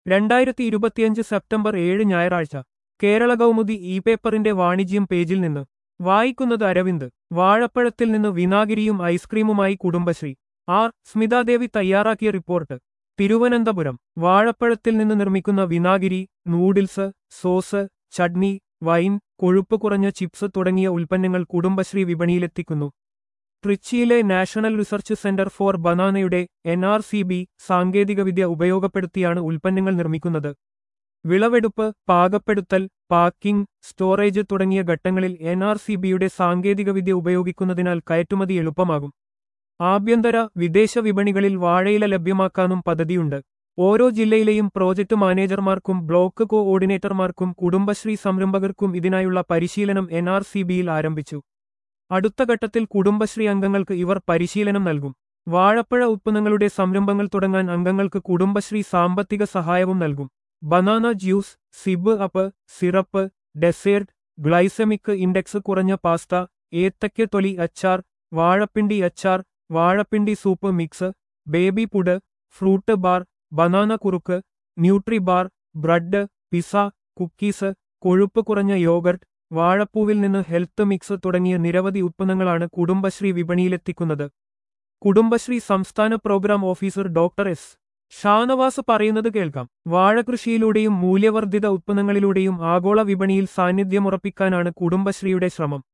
രണ്ടായിരത്തി ഇരുപത്തിയഞ്ച് സെപ്റ്റംബർ ഏഴ് ഞായറാഴ്ച കേരള കൗമുദി ഇ പേപ്പറിന്റെ വാണിജ്യം പേജിൽ നിന്ന് വായിക്കുന്നത് അരവിന്ദ് വാഴപ്പഴത്തിൽ നിന്ന് വിനാഗിരിയും ഐസ്ക്രീമുമായി കുടുംബശ്രീ ആർ സ്മിതാദേവി തയ്യാറാക്കിയ റിപ്പോർട്ട് തിരുവനന്തപുരം വാഴപ്പഴത്തിൽ നിന്ന് നിർമ്മിക്കുന്ന വിനാഗിരി നൂഡിൽസ് സോസ് ചട്നി വൈൻ കൊഴുപ്പ് കുറഞ്ഞ ചിപ്സ് തുടങ്ങിയ ഉൽപ്പന്നങ്ങൾ കുടുംബശ്രീ വിപണിയിലെത്തിക്കുന്നു ട്രിച്ചിയിലെ നാഷണൽ റിസർച്ച് സെന്റർ ഫോർ ബനാനയുടെ എൻ ആർ സി ബി സാങ്കേതികവിദ്യ ഉപയോഗപ്പെടുത്തിയാണ് ഉൽപ്പന്നങ്ങൾ നിർമ്മിക്കുന്നത് വിളവെടുപ്പ് പാകപ്പെടുത്തൽ പാക്കിംഗ് സ്റ്റോറേജ് തുടങ്ങിയ ഘട്ടങ്ങളിൽ എൻ ആർ സി ബിയുടെ സാങ്കേതികവിദ്യ ഉപയോഗിക്കുന്നതിനാൽ കയറ്റുമതി എളുപ്പമാകും ആഭ്യന്തര വിദേശ വിപണികളിൽ വാഴയില ലഭ്യമാക്കാനും പദ്ധതിയുണ്ട് ഓരോ ജില്ലയിലെയും പ്രോജക്ട് മാനേജർമാർക്കും ബ്ലോക്ക് കോഓർഡിനേറ്റർമാർക്കും കുടുംബശ്രീ സംരംഭകർക്കും ഇതിനായുള്ള പരിശീലനം എൻ ആർ സി ബിയിൽ ആരംഭിച്ചു അടുത്ത ഘട്ടത്തിൽ കുടുംബശ്രീ അംഗങ്ങൾക്ക് ഇവർ പരിശീലനം നൽകും വാഴപ്പഴ ഉത്പന്നങ്ങളുടെ സംരംഭങ്ങൾ തുടങ്ങാൻ അംഗങ്ങൾക്ക് കുടുംബശ്രീ സാമ്പത്തിക സഹായവും നൽകും banana juice sip up syrup dessert glycaemic index കുറഞ്ഞ പാസ്ത ഏത്തയ്ക്ക തൊലി അച്ചാർ വാഴപ്പിണ്ടി അച്ചാർ വാഴപ്പിണ്ടി soup mix baby food fruit bar banana കുറുക്ക് nutri bar bread pizza cookies കൊഴുപ്പ് കുറഞ്ഞ യോഗർട്ട് വാഴപ്പൂവിൽ നിന്ന് ഹെൽത്ത് മിക്സ് തുടങ്ങിയ നിരവധി ഉത്പന്നങ്ങളാണ് കുടുംബശ്രീ വിപണിയിലെത്തിക്കുന്നത് കുടുംബശ്രീ സംസ്ഥാന programme officer doctor S Shanavas പറയുന്നത് കേൾക്കാം വാഴകൃഷിയിലൂടെയും മൂല്യവർദ്ധിത ഉത്പന്നങ്ങളിലൂടെയും ആഗോള വിപണിയിൽ സാന്നിധ്യമുറപ്പിക്കാനാണ് കുടുംബശ്രീയുടെ ശ്രമം